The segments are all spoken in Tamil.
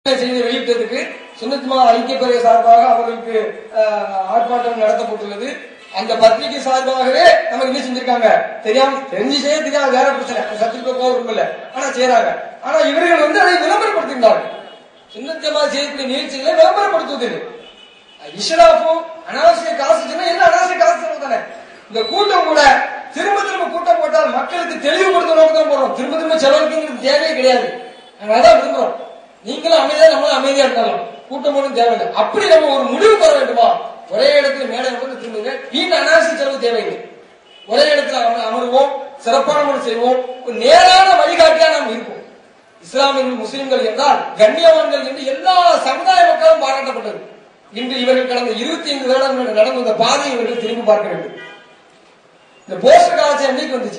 செய்தி வெளியிட்டதுக்கு சுன்னத்மா ஐக்கியப்பேரவை சார்பாக அவர்களுக்கு அஹ், ஆர்ப்பாட்டம் நடத்தப்பட்டுள்ளது அந்த பத்திரிகை சார்பாகவே நமக்கு என்ன செஞ்சிருக்காங்க தெரியாம தெரிஞ்சு செய்ய தெரியாம வேற பிரச்சனை சத்துக்கு கோபம் இல்ல ஆனா செய்யறாங்க ஆனா இவர்கள் வந்து அதை விளம்பரப்படுத்துகிறார்கள் சுன்னத்தமா செய்யக்கூடிய நிகழ்ச்சிகளை விளம்பரப்படுத்துவதில்லை இஷ்ராஃபும் அனாவசிய காசு சொன்னா என்ன அனாவசிய காசு செலவு தானே இந்த கூட்டம் கூட திரும்ப திரும்ப கூட்டம் போட்டால் மக்களுக்கு தெளிவுபடுத்த நோக்கம் தான் போறோம் திரும்ப திரும்ப செலவழிக்கிறது தேவையே கிடையாது நாங்க அதான் விரும்புறோம் நீங்களும் அமைதியா நம்மளும் அமைதியா இருந்தாலும் கூட்டம் போடும் தேவையில்லை அப்படி நம்ம ஒரு முடிவு பெற வேண்டுமா ஒரே இடத்துல மேடை வந்து திரும்புங்க வீட்டு அனாவசிய செலவு தேவையில்லை ஒரே இடத்துல அம- அமருவோம் சிறப்பான முறை செய்வோம் ஒரு நேரான வழிகாட்டியா நாம் இருப்போம் இஸ்லாமியர்கள் முஸ்லிம்கள் என்றால் கண்ணியவான்கள் என்று எல்லா சமுதாய மக்களும் பாராட்டப்பட்டது இன்று இவர்கள் கடந்த இருபத்தி ஐந்து வருடங்கள் நடந்த இந்த பாதையை இவர்கள் திரும்பி பார்க்க வேண்டும் இந்த போஸ்டர் காலத்தை என்னைக்கு வந்துச்சு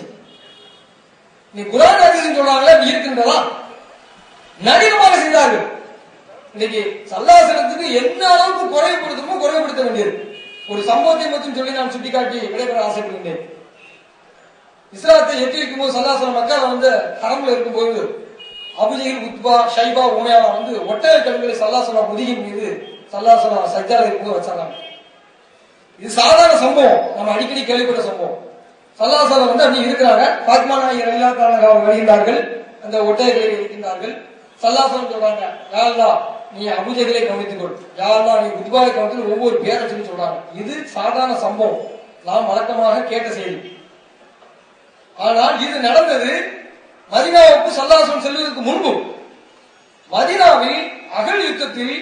நீ குரான் ஹதீஸ்னு சொல்றாங்களே அது இருக்கின்றதா நடிகமாக செய்தார்கள் இன்னைக்கு சல்லாசனத்துக்கு என்ன அளவுக்கு குறைவுபடுத்தணுமோ குறைவுபடுத்த வேண்டியது ஒரு சம்பவத்தை மட்டும் சொல்லி நான் சுட்டிக்காட்டி விடைபெற ஆசைப்படுகின்றேன் இஸ்லாத்தை எட்டி வைக்கும் போது சல்லாசனம் மக்கள் வந்து ஹரம்ல இருக்கும்போது அபுஜெயில் உத்பா ஷைபா உமையாவா வந்து ஒட்டக கண்களை சல்லாசனா முதுகின் மீது சல்லாசனா சஜ்ஜால இருக்கும்போது வச்சாங்க இது சாதாரண சம்பவம் நம்ம அடிக்கடி கேள்விப்பட்ட சம்பவம் சல்லாசலம் வந்து அப்படி இருக்கிறாங்க பாத்மா நாயகர் அல்லா தாலா வருகின்றார்கள் அந்த ஒட்டகைகளை இருக்கின்றார்கள் சல்லாசலம் சொல்றாங்க யாழ்லா நீ அபுஜகளை கவனித்துக் கொள் யாழ்லா நீ உத்பாவை கவனித்து ஒவ்வொரு பேரை சொல்லி சொல்றாங்க இது சாதாரண சம்பவம் நாம் வழக்கமாக கேட்ட செய்தி ஆனால் இது நடந்தது மதினாவுக்கு சல்லாசம் செல்வதற்கு முன்பு மதினாவில் அகல் யுத்தத்தில்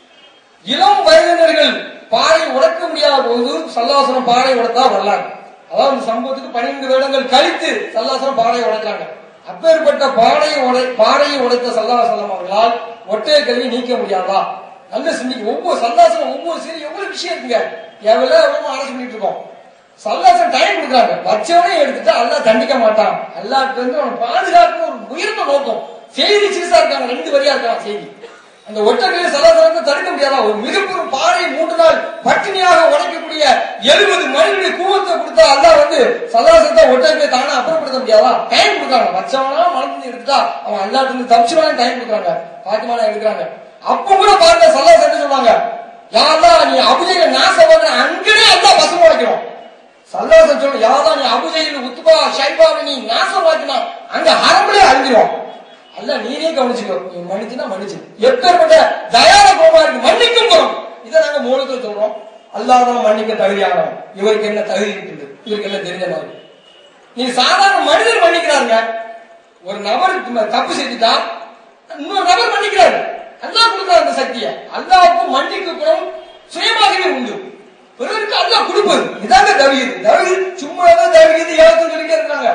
இளம் வயதினர்கள் பாறை உடைக்க முடியாத போது சல்லாசனம் பாறை உடைத்தா வரலாறு அதாவது இந்த சம்பவத்துக்கு பன்னிரண்டு வருடங்கள் கழித்து சல்லாசனம் பாறையை உடைச்சாங்க அப்பேற்பட்ட பாறையை உடை பாறையை உடைத்த சல்லாசலம் அவர்களால் ஒற்றைய கல்வி நீக்க முடியாதா நல்ல சிந்திக்க ஒவ்வொரு சல்லாசனம் ஒவ்வொரு சரி எவ்வளவு விஷயம் இருக்குங்க எவ்வளவு எவ்வளவு ஆலோசனை பண்ணிட்டு இருக்கோம் சல்லாசம் டைம் கொடுக்குறாங்க வச்சவனே எடுத்துட்டு அல்லாஹ் தண்டிக்க மாட்டான் அல்லாஹ்க்கு வந்து அவன் பாதுகாக்கணும் ஒரு உயர்ந்த நோக்கம் செய்தி சிறுசா இருக்காங்க ரெண்டு வரியா இருக்காங்க செய்தி அந்த ஒற்றர்களை சல்லாசலத்தை தடுக்க முடியாதா ஒரு மிகப்பெரும் பாறை மூன்று நாள் பட்டினியாக உடைக்கக்கூடிய எழுபது மணிகளுடைய கூவத்தை கொடுத்தா அல்லாஹ் வந்து சல்லாசத்தை ஒற்றர்களை தானே அப்புறப்படுத்த முடியாதா டைம் கொடுக்குறாங்க வச்சவனா மனசு எடுத்துட்டா அவன் அல்லாட்டு இருந்து தப்பிச்சுவானு டைம் கொடுக்குறாங்க பாத்திமானா எடுக்கிறாங்க அப்ப கூட பாருங்க சல்லாசம் என்ன சொல்லுவாங்க யாரெல்லாம் நீ அபிஜய நாசம் அங்கனே அல்லாஹ் பசங்க உடைக்கிறோம் சல்லாசம் சொல்லு யாரா நீ அபுஜெயில் உத்துபா ஷைபாவை நீ நாசமாக்கினா அங்க ஹரம்பலே அழிஞ்சிரும் அல்ல நீனே கவனிச்சுக்கோ நீ மன்னிச்சுனா மன்னிச்சு எப்பேற்பட்ட தயார கோமா இருக்கு மன்னிக்கும் குணம் இதை நாங்க மூலத்துல சொல்றோம் அல்லாதான் மன்னிக்க தகுதியானவன் இவருக்கு என்ன தகுதி இருக்குது இவருக்கு என்ன தெரிஞ்ச மாதிரி நீ சாதாரண மனிதர் மன்னிக்கிறாருங்க ஒரு நபர் தப்பு செஞ்சுட்டா இன்னொரு நபர் மன்னிக்கிறாரு அல்லாஹ் கொடுக்குற அந்த சக்தியை அல்லாவுக்கு மன்னிக்க குணம் சுயமாகவே உண்டு பிறருக்கு அல்லாஹ் கொடுப்பது இதாங்க தவியது தவியது சும்மா தான் தவியது ஏகத்தும் சொல்லிட்டே இருக்காங்க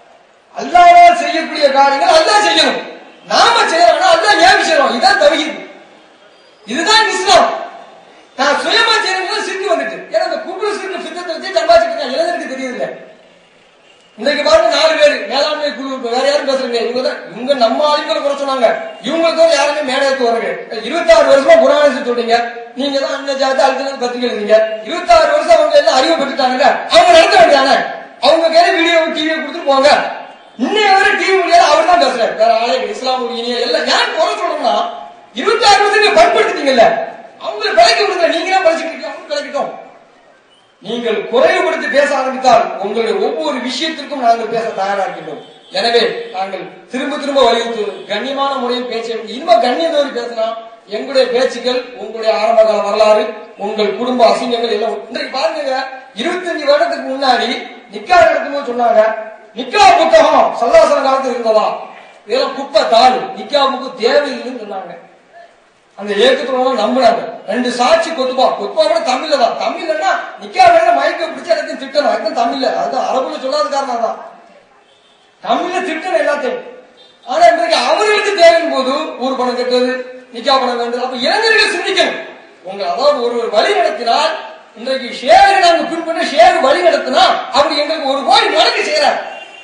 அல்லாஹ் செய்யக்கூடிய காரியங்கள் அல்லாஹ் செய்யணும் நாம செய்யறோம்னா அல்லாஹ் ஏன் செய்யறோம் இதான் தவியது இதுதான் இஸ்லாம் நான் சுயமா செய்யறது சிரிக்கு வந்துட்டு ஏன்னா இந்த கும்பல் சிரிக்கு சித்தத்தை வச்சு சம்பாதிச்சுட்டு இருக்காங்க இளைஞருக்கு தெரியுது இன்றைக்கு பாருங்க நாலு பேர் மேலாண்மை குழு இப்ப வேற யாரும் பேசுறீங்க இவங்க தான் இவங்க நம்ம ஆளுங்களை குறை சொன்னாங்க இவங்களுக்கு யாருமே மேடையத்து வராங்க இருபத்தாறு வருஷமா குரானி சொல்றீங்க நீங்க தான் அண்ணன் ஜாதி அழுத்தம் பத்திரிக்கை எழுதுறீங்க இருபத்தாறு வருஷம் அவங்க எல்லாம் அறிவு பெற்றுட்டாங்க அவங்க நடத்த வேண்டியதானே அவங்க கையில வீடியோ டிவியை கொடுத்துட்டு போங்க இன்னைய வரை டிவி முடியாது அவர் தான் பேசுறாரு வேற ஆளே கிடையாது. இஸ்லாம் இனிய எல்லாம் ஏன் குறை சொல்றோம்னா இருபத்தாறு வருஷம் நீங்க பயன்படுத்திட்டீங்கல்ல அவங்களை விலைக்கு விடுங்க நீங்க தான் படிச்சுட்டு இருக்கீங்க அவங்க விளக்கிட்டோம் நீங்கள் குறைவுபடுத்தி பேச ஆரம்பித்தால் உங்களுடைய ஒவ்வொரு விஷயத்திற்கும் நாங்கள் பேச தயாரா இருக்கின்றோம் எனவே நாங்கள் திரும்ப திரும்ப வலியுறுத்து கண்ணியமான முறையில் பேச இனிமே கண்ணியம் தோறி பேசினா எங்களுடைய பேச்சுக்கள் உங்களுடைய ஆரம்ப கால வரலாறு உங்கள் குடும்ப அசிங்கங்கள் எல்லாம் இன்றைக்கு பாருங்க இருபத்தஞ்சு வருடத்துக்கு முன்னாடி நிக்கா நடக்கும்போது சொன்னாங்க நிக்கா புத்தகம் சல்லாசன காலத்தில் இருந்ததா இதெல்லாம் குப்பை தாள் நிக்காவுக்கு தேவையில்லைன்னு சொன்னாங்க அந்த ஏக்கத்தோட நம்பினாங்க ரெண்டு சாட்சி கொத்துப்பா கொத்துப்பா கூட தமிழ்ல தான் தமிழ்லன்னா நிக்கா வேணா மயக்க பிடிச்சு எல்லாத்தையும் திட்டணும் அதுதான் தமிழ்ல அதுதான் அரபுல சொல்லாத காரணம் தான் தமிழ்ல திட்டணும் எல்லாத்தையும் ஆனா இன்றைக்கு அவர்களுக்கு தேவையின் போது ஊர் பணம் கட்டுறது நிக்கா பணம் வேண்டும் அப்ப இளைஞர்கள் சிந்திக்கணும் உங்க அதாவது ஒரு ஒரு வழி நடத்தினால் இன்றைக்கு ஷேரை நாங்க பின்பற்ற ஷேர் வழி நடத்தினா அவர் எங்களுக்கு ஒரு கோடி மடங்கு செய்யறார்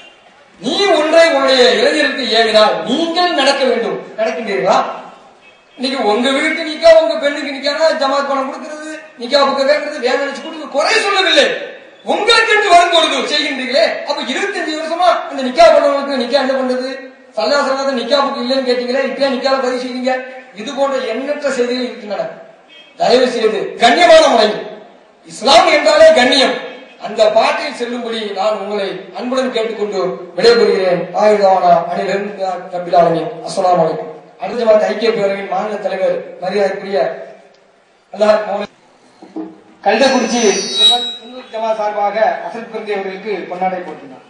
நீ ஒன்றை உன்னுடைய இளைஞருக்கு ஏவினால் நீங்கள் நடக்க வேண்டும் நடக்கின்றீர்களா இன்னைக்கு உங்க வீட்டு நிக்கா உங்க பெண்ணுக்கு நிக்கானா ஜமாத் பணம் கொடுக்கிறது நிக்கா புக்க கேட்கறது வேலை நினைச்சு கொடுக்க குறை சொல்லவில்லை உங்களுக்கு என்று வரும் பொழுது செய்கின்றீர்களே அப்ப இருபத்தஞ்சு வருஷமா இந்த நிக்கா பண்ணவங்களுக்கு நிக்கா என்ன பண்றது சல்லாசனத்தை நிக்கா புக்கு இல்லைன்னு கேட்டீங்களே இப்பயே நிக்கால பதிவு செய்வீங்க இது போன்ற எண்ணற்ற செய்திகள் இருக்கின்றன தயவு செய்து கண்ணியமான முறையில் இஸ்லாம் என்றாலே கண்ணியம் அந்த பாட்டில் செல்லும்படி நான் உங்களை அன்புடன் கேட்டுக்கொண்டு விடைபெறுகிறேன் ஆயுதானா அணிலிருந்து கபிலாலமின் அஸ்ஸலாமு அலைக்கும் அடுத்த ஜமாத் ஐக்கிய பேரவையின் மாநில தலைவர் மரியாதைக்குரிய அல்லாஹ் மௌலவி கல்தக்குறிச்சி சுன்னத் சுன்னத் ஜமாத் சார்பாக அசல் பிறந்தி அவர்களுக்கு கொண்டாடை போட்டிருந்தார்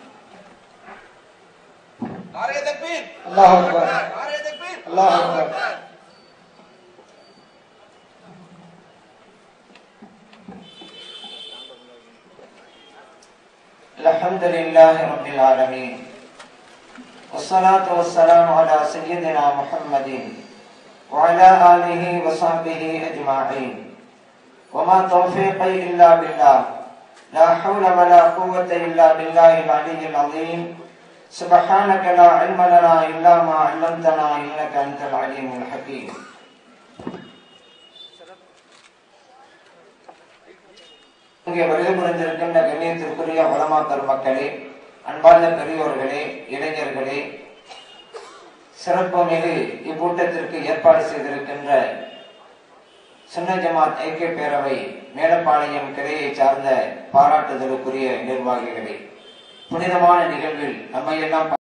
நாரே தக்பீர் அல்லாஹ் அக்பர் நாரே தக்பீர் அல்லாஹ் அக்பர் الحمد لله رب العالمين والصلاة والسلام على سيدنا محمد وعلى آله وصحبه أجمعين وما توفيقي إلا بالله لا حول ولا قوة إلا بالله العلي العظيم سبحانك لا علم لنا إلا ما علمتنا إنك أنت العليم الحكيم இங்கே வருகை புரிந்திருக்கின்ற கண்ணியத்திற்குரிய வளமாக்கல் மக்களே அன்பார்ந்த பெரியோர்களே இளைஞர்களே சிறப்பு மிகு இக்கூட்டத்திற்கு ஏற்பாடு செய்திருக்கின்ற சுன்ன ஜமாத் ஐக்கிய பேரவை மேலப்பாளையம் கிளையை சார்ந்த பாராட்டுதலுக்குரிய நிர்வாகிகளே புனிதமான நிகழ்வில் நம்மையெல்லாம்